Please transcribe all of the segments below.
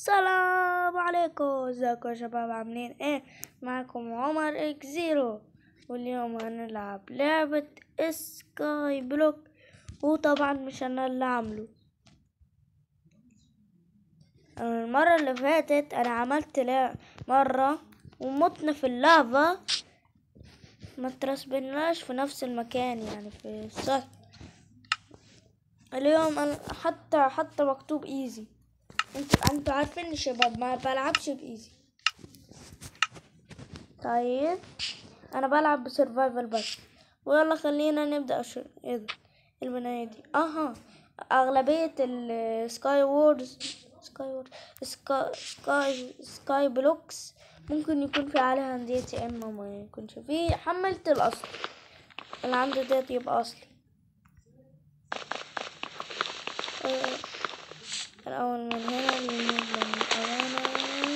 السلام عليكم ازيكم يا شباب عاملين ايه معكم عمر اكس زيرو واليوم هنلعب لعبة سكاي بلوك وطبعا مش انا اللي عامله أنا المرة اللي فاتت انا عملت لا مرة ومتنا في اللافا ما ترسبناش في نفس المكان يعني في السطح اليوم أنا حتى حتى مكتوب ايزي انتوا انتوا عارفين يا شباب ما بلعبش بايزي طيب انا بلعب بسرفايفل بس ويلا خلينا نبدا أش... ايه ده البناية دي اها اغلبية السكاي وورز سكاي وورز سكاي سكاي سكاي بلوكس ممكن يكون في عليها ديت يا اما ما يكونش في حملت الاصل اللي عندي ديت يبقى اصلي آه، الأول من هنا لنبدأ من أمامه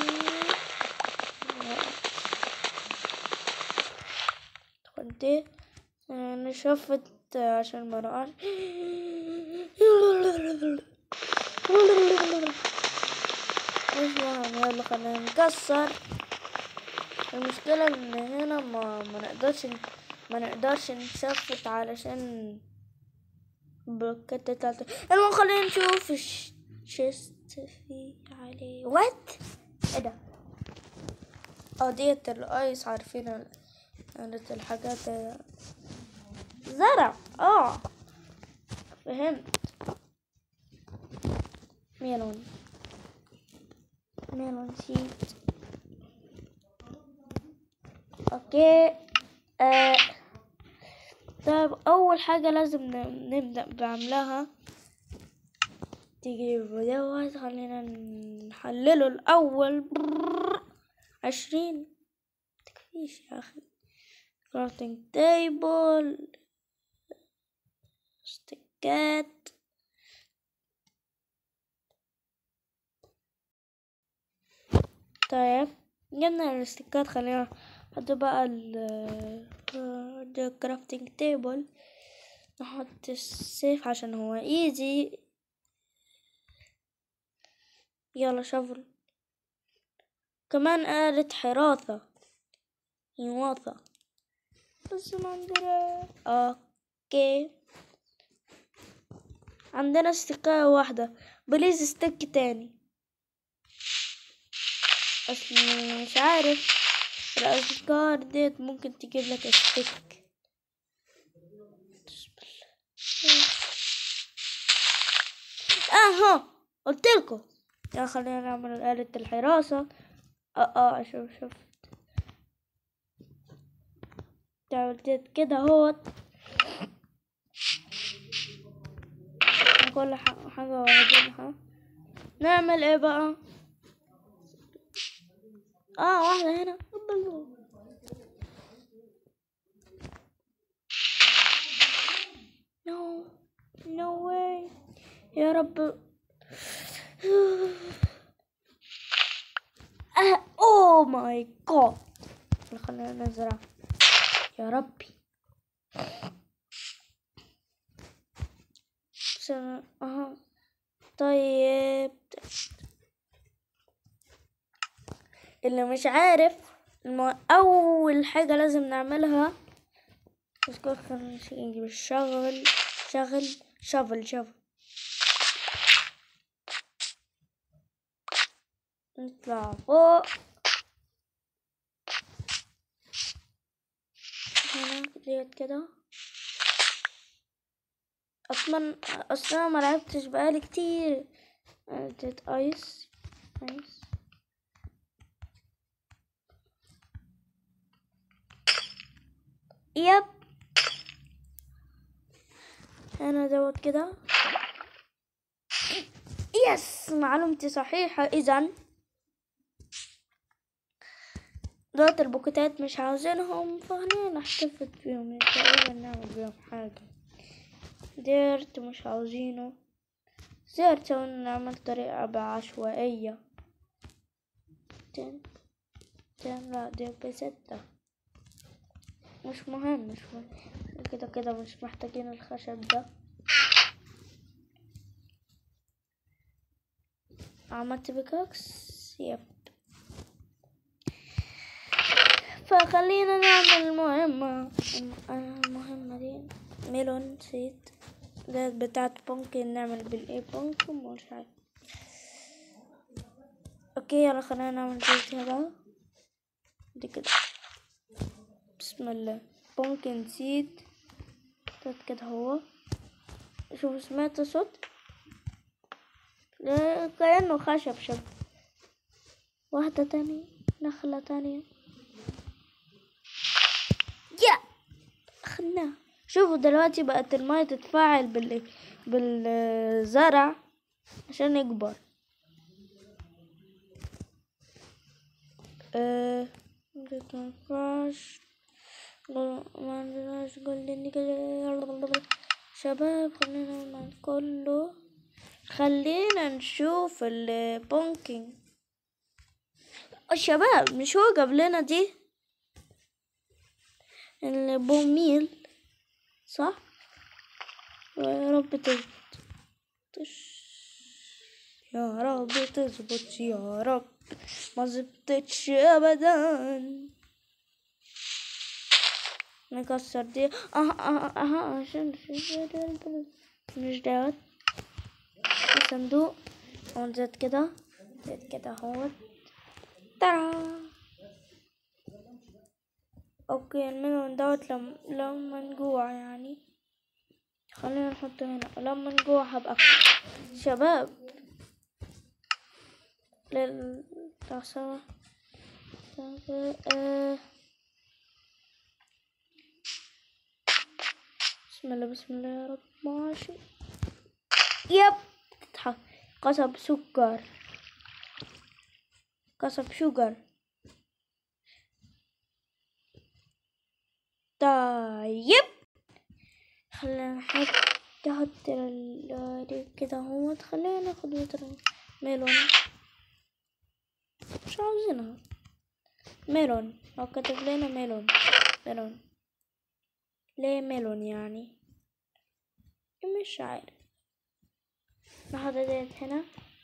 خدي أنا شفت عشان ما نقعش مش مهم يلا خلينا نكسر المشكلة ان هنا ما ما نقدرش ما نقدرش نشفت علشان بلوكات تلاتة المهم خلينا نشوف الش- شيست في عليه وات ايه ده اه ديت الايس عارفين ال- كانت الحاجات زرع اه فهمت ميلون ميلون شيت اوكي آه. طيب اول حاجة لازم ن- نبدأ بعملها تجيب دوت خلينا نحلله الأول بررر. عشرين تكفيش يا أخي كرافتنج تيبل ستيكات طيب جبنا الاستيكات خلينا نحط بقى ال الكرافتنج تيبل نحط السيف عشان هو ايزي يلا شغل كمان آلة حراسة يواطة بس ما عندنا اوكي عندنا استكاية واحدة بليز استك تاني اصل مش عارف الأذكار ديت ممكن تجيب لك استك اها قلتلكوا يا خلينا نعمل آلة الحراسة اه اه شوف شوف عملت كده اهوت كل ح- حاجة واخدينها نعمل ايه بقى اه واحدة هنا الله. نو نو واي يا رب اه اوه ماي جاد خلينا نزرع يا ربي بس أنا- اها طيب اللي مش عارف الم- اول حاجة لازم نعملها بس كده خلينا نجيب الشغل شغل شغل شغل نطلع فوق هنا ديت كده اصلا اصلا ما لعبتش بقالي كتير ديت ايس ايس يب هنا دوت كده يس معلومتي صحيحة اذا دوت البوكيتات مش عاوزينهم فخلينا نحتفظ بيهم تقريبا نعمل بيهم حاجة ديرت مش عاوزينه زيرت نعمل طريقة بعشوائية تن تن لا دي بستة مش مهم مش مهم كده كده مش محتاجين الخشب ده عملت بيكاكس يب فخلينا نعمل المهمة المهمة دي ميلون سيد ده بتاعت بونكن نعمل بالايه بونكن مش عارف اوكي يلا خلينا نعمل دي كده دي كده بسم الله بونكن سيد ده كده هو شوف سمعت صوت ده كأنه خشب شب واحدة تانية نخلة تانية يا خدناها شوفوا دلوقتي بقت المية تتفاعل بال بالزرع عشان يكبر اه متنفعش ما عندناش جولدن كده شباب خلينا نعمل كله خلينا نشوف البونكينج الشباب مش هو جاب لنا دي البوميل صح يا رب تظبط تش- يا رب تظبط يا رب ما زبطتش ابدا نكسر دي اه اه اه عشان مش دوت الصندوق ونزيد كده زيد كده اهوت ترى اوكي الملون دوت لم لما نجوع يعني خلينا نحطه هنا لما نجوع هبقى أكل. شباب لل سوا آه. بسم الله بسم الله يا رب ماشي يب تتح- قصب سكر قصب شجر طيب خلينا نحط نحط ال- دي كده اهوت خلينا ناخد وتر ميلون مش عاوزينها ميلون هو كتب لنا ميلون ميلون ليه ميلون يعني مش عارف نحط ديت هنا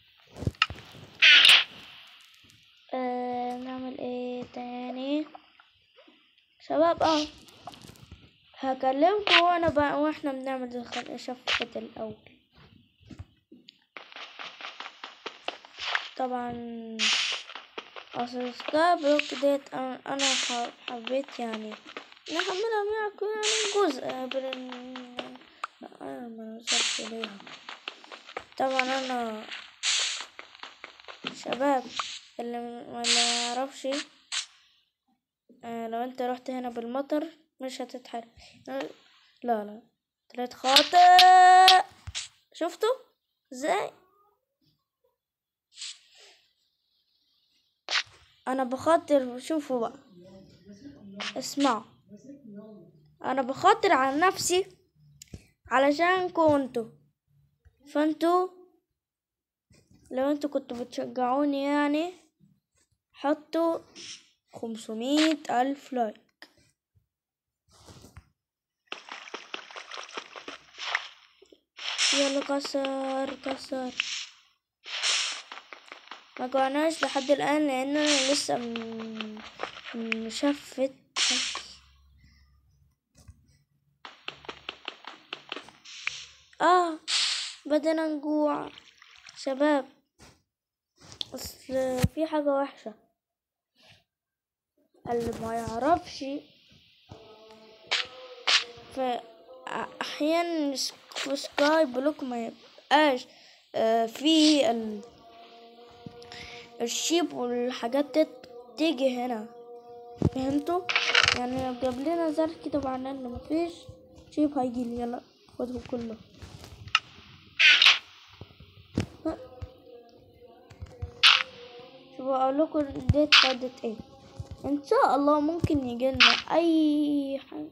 آه نعمل ايه تاني شباب اه هكلمكم وانا بقى واحنا بنعمل الخ- شفة الاول طبعا اصل سكاي بلوك ديت انا أنا ح- حبيت يعني نحملها معكم يعني جزء بال انا ما وصلتش ليها طبعا انا شباب اللي اللي ما يعرفش آه، لو انت رحت هنا بالمطر مش هتتحرق لا لا طلعت خاطئ شفتوا ازاي انا بخاطر شوفوا بقى اسمعوا انا بخاطر على نفسي علشانكوا انتوا فانتوا لو انتوا كنتوا بتشجعوني يعني حطوا خمسمية ألف لايك يلا كسر كسر ما جوعناش لحد الآن لأن أنا لسه م- مشفت آه بدنا نجوع شباب أصل في حاجة وحشة اللي ما يعرفش فأحيانا في سكاي بلوك ما يبقاش آه، في ال... الشيب والحاجات دي تيجي هنا فهمتوا يعني لو جاب لنا زر كده معناه ان مفيش شيب هيجي لي يلا خده كله ها. شوفوا اقول لكم ديت خدت ايه ان شاء الله ممكن يجيلنا اي حاجة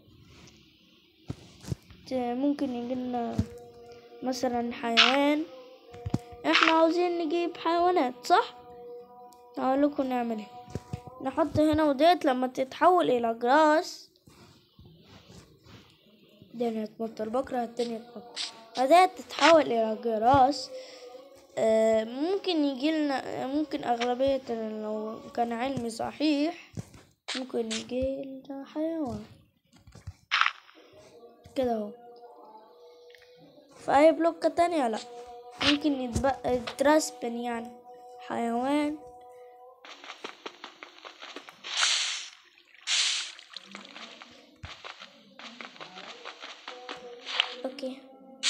ممكن يجيلنا مثلا حيوان احنا عاوزين نجيب حيوانات صح اقول لكم نعمل ايه نحط هنا وديت لما تتحول الى جراس الدنيا تمطر بكره الدنيا تمطر وديت تتحول الى جراس آه، ممكن يجيلنا ممكن أغلبية لو كان علمي صحيح ممكن يجيلنا حيوان كده اهو في أي بلوكة تانية لأ ممكن يتبقى يترسبن يعني حيوان اوكي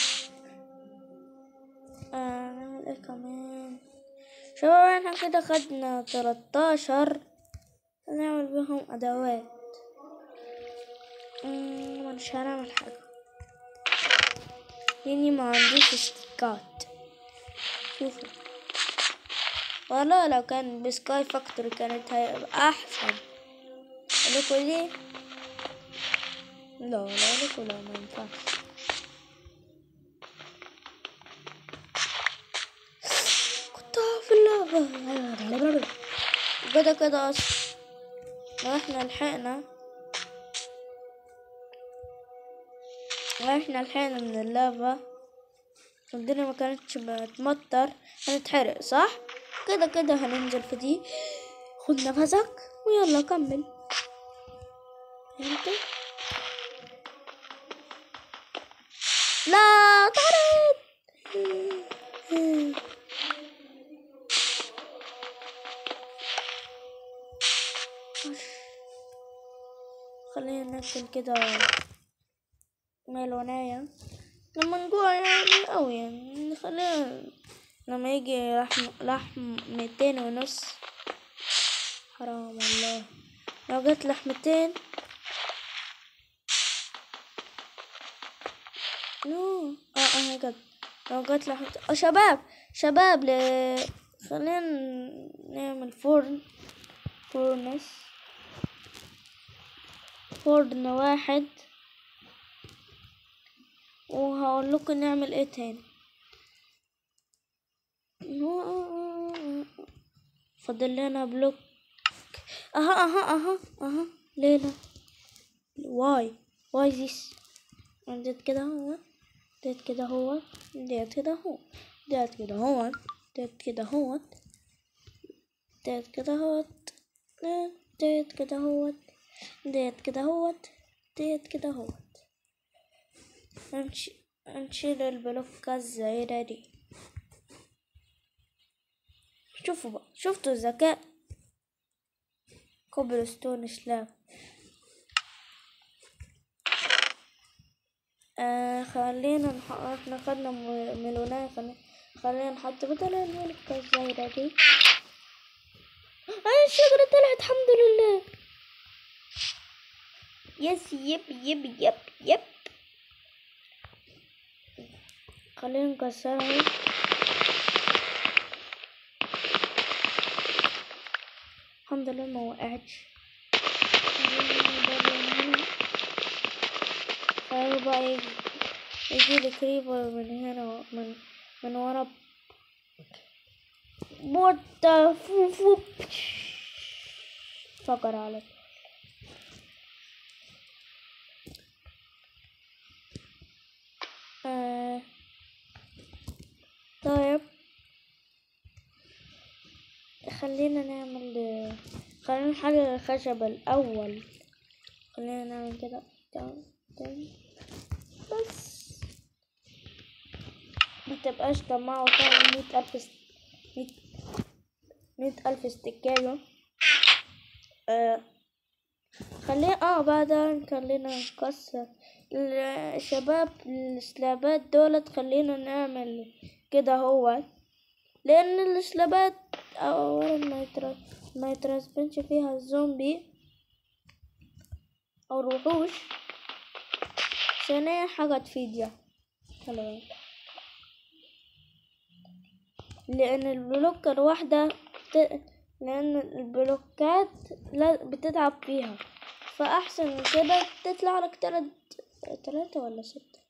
آه نعمل ايه كمان شباب احنا كده خدنا تلاتاشر نعمل بيهم ادوات مم، مش هنعمل حاجة لاني ما عنديش استيكات شوفوا والله لو كان بسكاي فاكتوري كانت هيبقى احسن لكم ليه لا لا لكم لا ما ينفعش كنت في اللعبة كده كده اصلا لو احنا لحقنا لو احنا لحقنا من اللعبة الدنيا ما كانتش بتمطر هنتحرق صح كده كده هننزل في دي خد نفسك ويلا كمل فهمت لا طارت خلينا ناكل كده ميلوناية لما نجوع يعني أوي يعني خلينا لما يجي لحم لحم ميتين ونص حرام والله لو جت لحمتين نو اه اه جد لو جت لحمتين اه شباب شباب ل... خلينا نعمل فرن فورنس فرن واحد وهقول لكم نعمل ايه تاني فاضل لنا بلوك اها اها اها اها ليلى واي واي ذيس ديت كده هو ديت كده هو ديت كده هو ديت كده هو ديت كده هو ديت كده هو ديت كده هو ديت كده هو ديت كده هو نشيل البلوكة الزايدة دي شوفوا بقى شفتوا الذكاء كوبل ستون سلاب آه خلينا نح... احنا خدنا م- مليونية خلينا خلينا نحط بدل الملكة الزايدة دي آه الشجرة طلعت الحمد لله يس يب يب يب يب خلينا نكسرها الحمد لله ما وقعتش خلينا بقى يجي يجي لي كريبر من هنا من من ورا what the فوب فقر عليك آه. طيب خلينا نعمل خلينا نحلل الخشب الأول خلينا نعمل كده تمام تمام بس ما تبقاش طماع وتعمل مية ألف است... مية... مية ألف استكاية آه. خلينا اه بعدين خلينا نكسر الشباب السلابات دولت خلينا نعمل كده هو لان السلابات اولا ما يتر... ما يترسبنش فيها الزومبي او الوحوش ثانيا حاجة تفيد يعني حلوة لان البلوكة الواحدة ت... لان البلوكات لا بتتعب فيها فاحسن من كده تطلع لك تلات تلاتة ولا ستة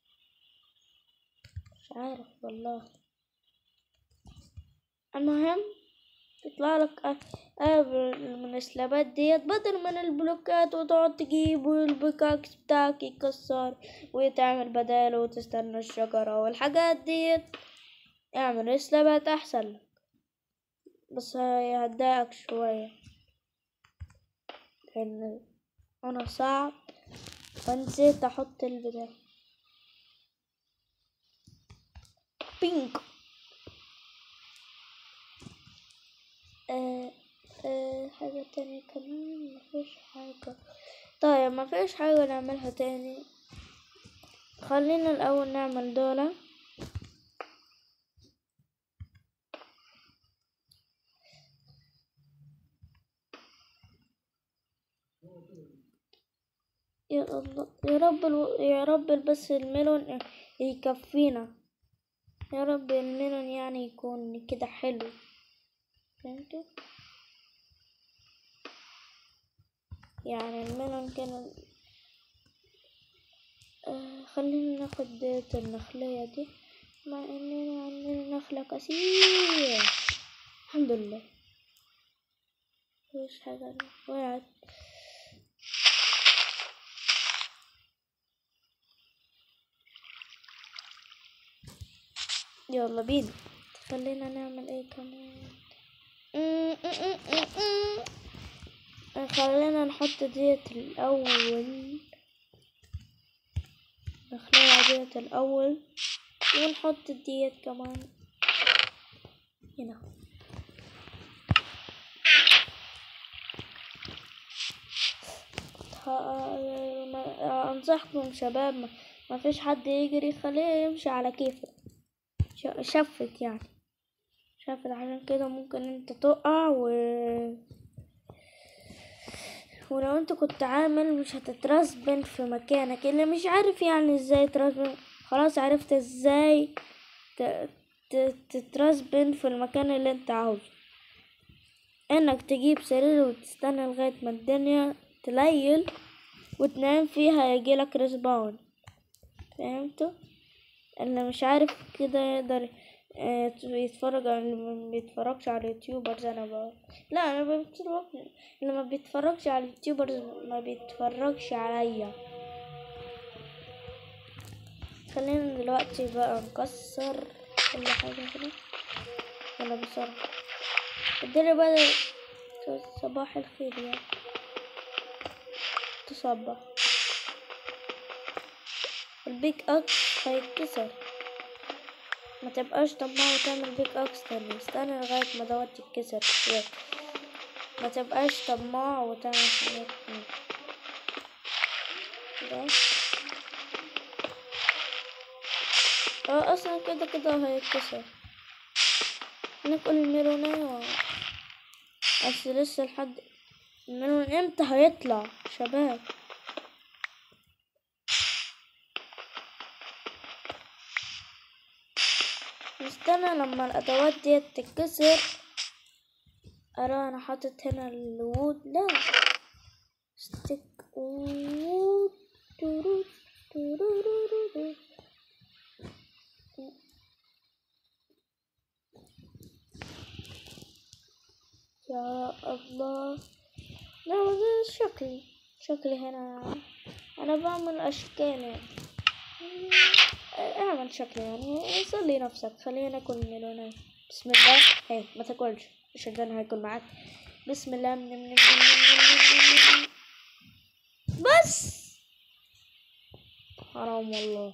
مش عارف والله المهم تطلع لك من السلابات ديت بدل من البلوكات وتقعد تجيب والبكاكس بتاعك يتكسر وتعمل بداله وتستنى الشجرة والحاجات ديت اعمل رسلة بقت احسن لك بس هي هتضايقك شوية لان انا صعب فنسيت احط البتاع بينك آه آه حاجة تانية كمان مفيش حاجة طيب مفيش حاجة نعملها تاني خلينا الأول نعمل دولة يا الله يا رب الو... يا رب بس الميلون يكفينا يا رب الميلون يعني يكون كده حلو فهمتوا يعني الميلون كان آه خلينا ناخد ديت النخلية دي مع اننا عندنا نخلة كثير الحمد لله مفيش حاجة وقعت يلا بينا خلينا نعمل ايه كمان م- م- م- م- م. خلينا نحط ديت الاول نخليها ديت الاول ونحط ديت كمان هنا ه- ما- انصحكم شباب ما- ما فيش حد يجري خليه يمشي على كيفه ش- شفت يعني شفت عشان كده ممكن انت تقع و ولو انت كنت عامل مش هتترسبن في مكانك اللي مش عارف يعني ازاي ترسبن خلاص عرفت ازاي ت- ت- تترسبن في المكان اللي انت عاوزه انك تجيب سرير وتستنى لغاية ما الدنيا تليل وتنام فيها يجيلك رسباون فهمتوا اللي مش عارف كده يقدر آه، يتفرج على اللي ما بيتفرجش على اليوتيوبرز انا بقول لا انا بتفرج اللي ما بيتفرجش على اليوتيوبرز ما بيتفرجش عليا خلينا دلوقتي بقى نكسر كل حاجة كده يلا بسرعة الدنيا بدأ صباح الخير يعني تصبح البيك اكس هيتكسر ما تبقاش طماع وتعمل بيك اكس تاني استنى لغاية ما دوت يتكسر شوية ما تبقاش طماع وتعمل حاجات تانية. ده اه اصلا كده كده هيتكسر ناكل الميلونية بس لسه لحد الميلون امتى هيطلع شباب نستنى لما الادوات دي تتكسر ارى انا حاطط هنا الوود لا ستيك وود تورو تورورورورو. يا الله لا ده شكلي شكلي هنا انا بعمل اشكال يعني اعمل شكل يعني صلي نفسك خلينا ناكل ميلونات بسم الله هي ما تاكلش الشيطان هياكل معاك بسم الله من من من من من بس حرام والله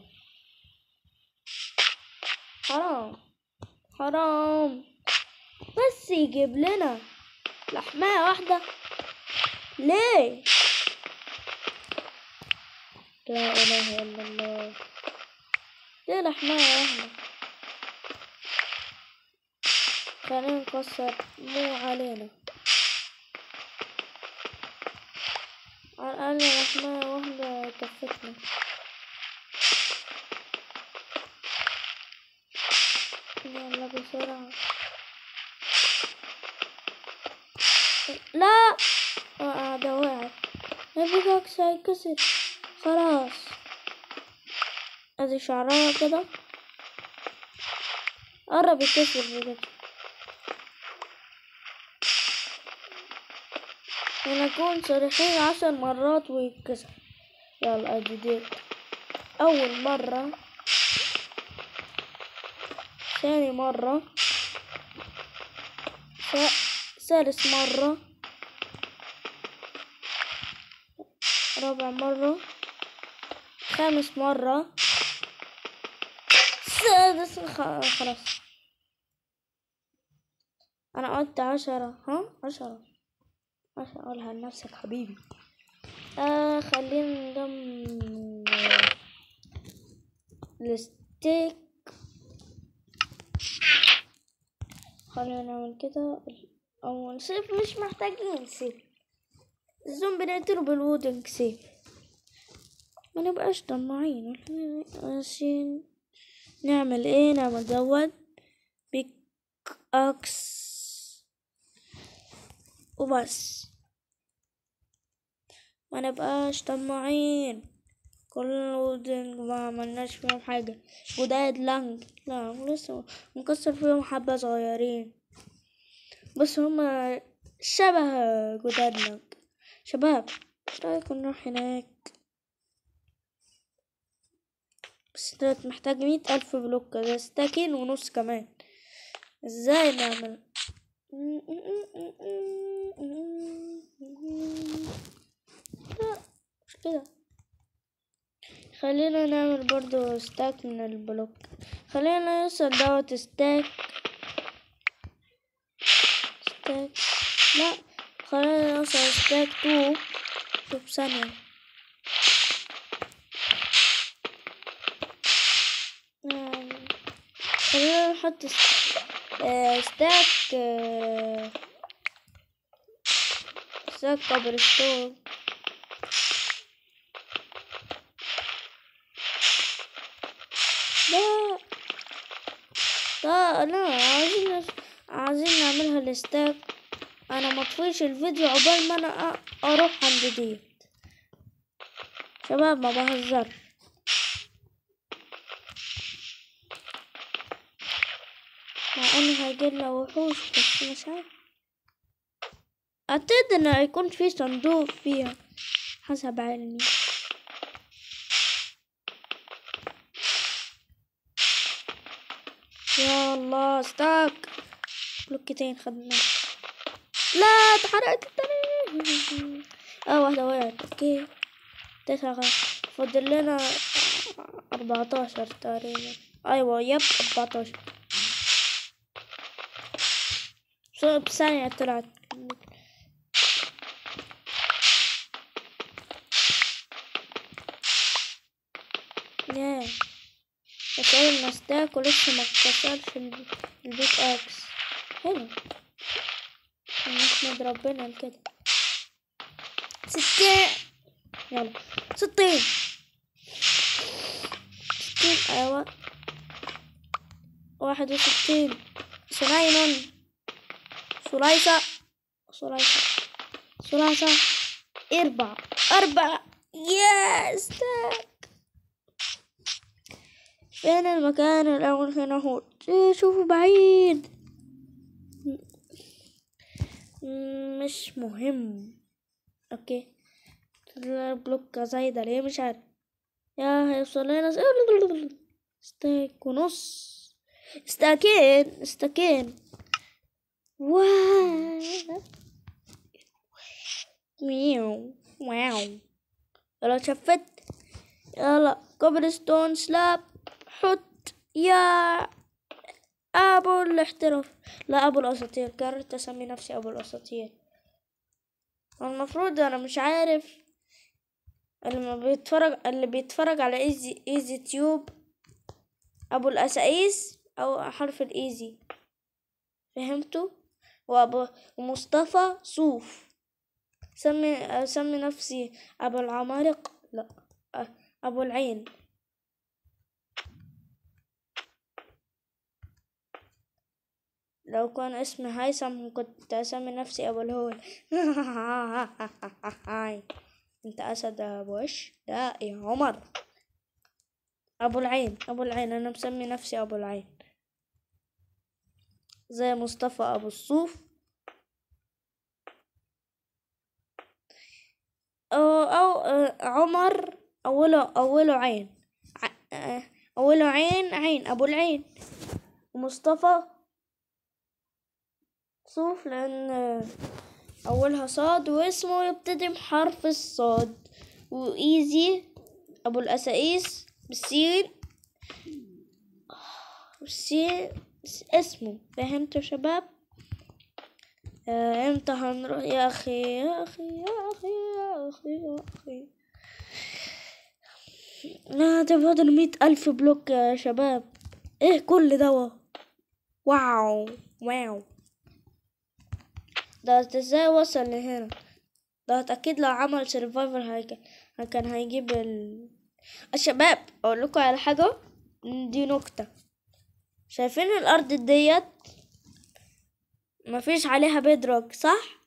حرام حرام بس يجيب لنا لحماية واحدة ليه لا إله إلا الله ليه لحماية واحدة خلينا نكسر مو علينا على الأقل لحماية واحدة كفتنا يلا بسرعة لا وقع ده وقعت البيكاكس هيتكسر خلاص ادي شعرها كده قرب يتكسر بجد ونكون صريحين عشر مرات ويتكسر يلا ادي دي اول مرة ثاني مرة ث- ثالث مرة رابع مرة خامس مرة سادس خ- خلاص أنا قلت عشرة ها عشرة عشرة قولها لنفسك حبيبي آه خلينا نضم الستيك خلينا نعمل كده أول سيف مش محتاجين سيف الزومبي نقتله بالوودنج سيف ما نبقاش طماعين عشان نعمل ايه نعمل زود بيك اكس وبس ما نبقاش طماعين كل وودنج ما عملناش فيهم حاجة جداد لانج لا لسه نكسر فيهم حبة صغيرين بس هما شبه جداد لانج شباب ايش رايكم نروح هناك بس ده محتاج مية ألف بلوك ده ستاكين ونص كمان ازاي نعمل لا مش كده خلينا نعمل برضو ستاك من البلوك خلينا نوصل دوت ستاك ستاك لا خلينا نوصل ستاك تو شوف ثانية نعم. خلينا نحط س- آه، ستاك آه، ستاك قبل ستون لا لا لا عايزين نس- عايزين نعملها الستاك انا مطفيش الفيديو عقبال ما انا أ- اروح عند دي شباب ما بهزر مع ان هيجيلنا وحوش بس مش عارف اعتقد ان هيكون في صندوق فيها حسب علمي يا الله ستاك بلوكتين خدنا لا اتحرقت التاني اه واحدة وقعت اوكي تسعة فاضل لنا اربعتاشر تقريبا ايوه يب اربعتاشر شو بثانية طلعت ياه وصلنا ستاك ولسه ما اتكسرش ال- البيك اكس حلو نحمد ربنا لكده ستين يلا ستين ستين ايوه واحد وستين سنين سلايسة سلايسة سلايسة اربع اربع يا ستاك فين المكان الأول هنا هو إيه، شوفوا بعيد م- مش مهم اوكي البلوك زايدة ليه مش عارف يا هيوصل لنا س- ستاك ونص ستاكين ستاكين واو ميو واو يلا شفت يلا كوبل ستون سلاب حط يا ابو الاحتراف لا ابو الاساطير قررت اسمي نفسي ابو الاساطير المفروض انا مش عارف اللي ما بيتفرج اللي بيتفرج على ايزي ايزي تيوب ابو الاسايس او حرف الايزي فهمتوا وابو ومصطفى صوف سمي اسمي نفسي ابو العمالق لا أ- ابو العين لو كان اسمي هيثم كنت اسمي نفسي ابو الهول هاي انت اسد يا ابو ايش لا يا عمر ابو العين ابو العين انا مسمي نفسي ابو العين زي مصطفى ابو الصوف او, أو آه، عمر اوله اوله عين ع- آه، اوله عين عين ابو العين ومصطفى صوف لأن أولها صاد واسمه يبتدي بحرف الصاد وإيزي أبو الأسايس بالسين بالسين اسمه فهمتوا يا شباب آه، امتى هنروح يا أخي يا أخي يا أخي يا أخي يا أخي لا ده فاضل مية ألف بلوك يا شباب ايه كل ده واو واو ده ازاي وصل لهنا ده اكيد لو عمل سرفايفر هيك كان هيجيب ال الشباب اقول لكم على حاجه دي نكته شايفين الارض ديت مفيش عليها بيدروك صح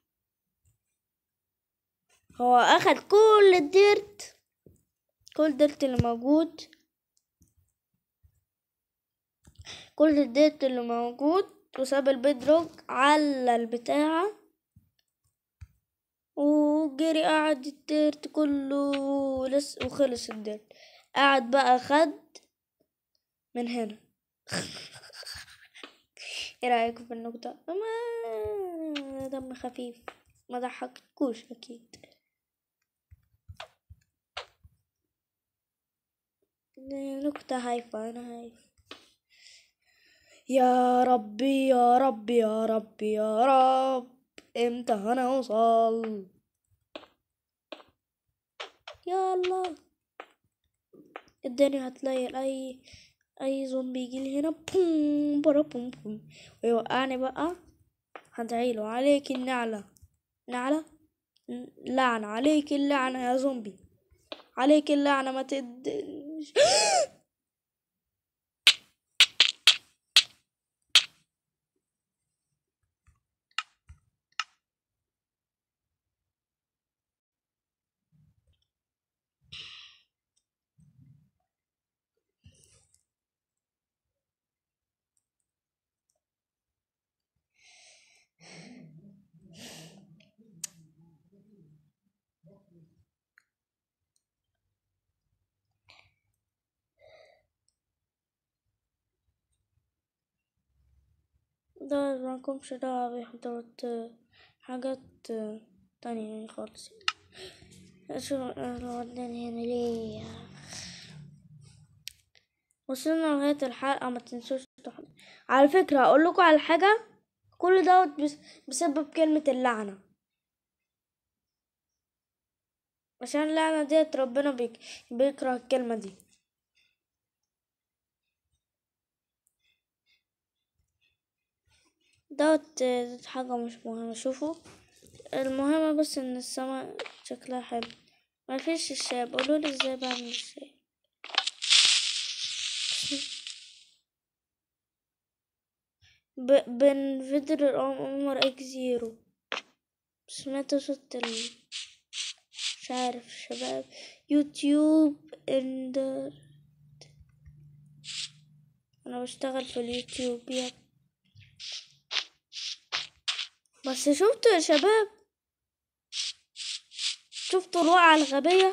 هو اخد كل الديرت كل الديرت اللي موجود كل الديرت اللي موجود وساب البيدروك على البتاعة وجري قعد الديرت كله لس وخلص الديرت قعد بقى خد من هنا ايه رأيكم في النكتة ما دم خفيف ما ضحكتكوش اكيد نكتة هايفة انا هايف يا ربي يا ربي يا ربي يا رب امتى هنوصل يا الله الدنيا هتليل اي اي زومبي يجيلي هنا بوم برا بوم بوم ويوقعني بقى هدعيله عليك النعلة نعلة لعنة عليك اللعنة يا زومبي عليك اللعنة ما تد ده مالكمش دعوة بحضرت حاجات تانية يعني خالص شو وداني هنا ليه وصلنا لغاية الحلقة ما تنسوش تحضر. على فكرة أقول لكم على حاجة كل دوت بس بسبب كلمة اللعنة عشان اللعنة ديت ربنا بيك بيكره الكلمة دي دوت حاجة مش مهمة شوفوا المهم بس ان السما شكلها حلو ما فيش الشاب قولولي ازاي بعمل الشاي بن فيدر عمر اكس زيرو سمعت صوت ال مش عارف شباب يوتيوب اندر انا بشتغل في اليوتيوب يا بس شفتوا يا شباب شفتوا الوقعة الغبية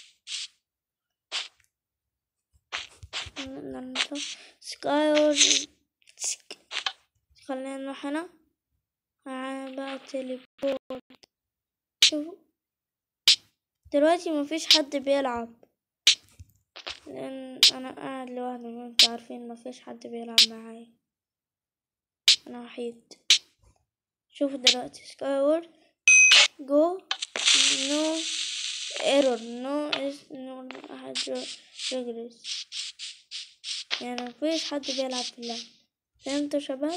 سكاي خلينا نروح هنا معانا بقى تليبورت شوفوا دلوقتي مفيش حد بيلعب لان انا قاعد لوحدي ما انتوا عارفين مفيش حد بيلعب معايا انا وحيد شوفوا دلوقتي سكايورد جو نو ايرور نو اس نو احد ريجريس يعني مفيش حد بيلعب في اللعبة فهمتوا شباب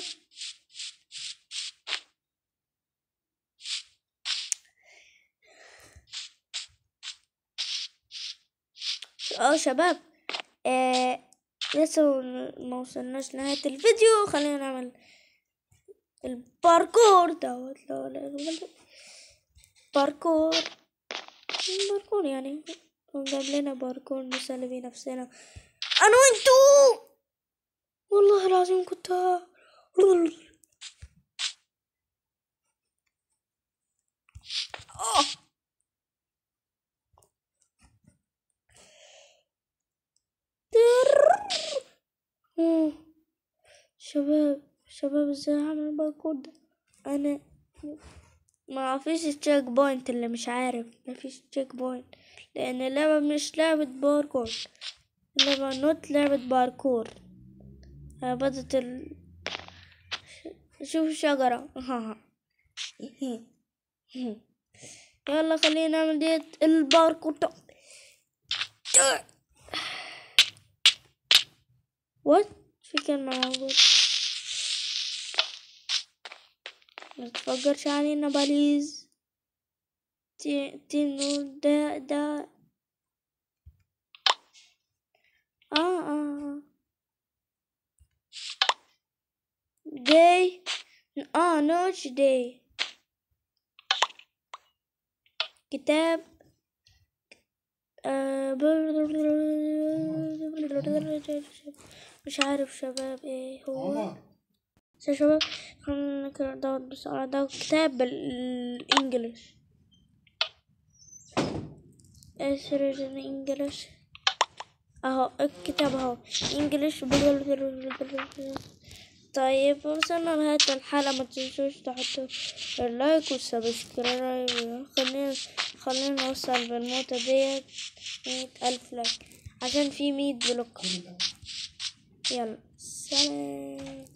اه شباب آه لسه ما وصلناش نهاية الفيديو خلينا نعمل الباركور دوت لا لا باركور باركور يعني جاب لنا باركور نسلي بيه نفسنا انا وانتو والله العظيم كنت آه. شباب شباب ازاي اعمل الباركور ده انا ما فيش تشيك بوينت اللي مش عارف ما فيش تشيك بوينت لان اللعبة مش لعبة باركور اللعبة نوت لعبة باركور آه، بدت ال... شوف شجرة يلا خلينا نعمل ديت الباركور ده وات في كلمة موجود ما تفكرش علينا بليز تي تينو ده ده اه اه آه. day اه نوش day كتاب آه، مش عارف شباب ايه هو عمر يا شباب خلينا نقرا دوت بسرعة ده كتاب بالانجلش ايش ريجن انجلش اهو الكتاب اهو انجلش طيب وصلنا لنهاية الحلقة ما تنسوش تحطوا اللايك والسبسكرايب خلينا خلينا نوصل بالنقطة ديت مية ألف لايك عشان في مية بلوك كل ده يلا سلام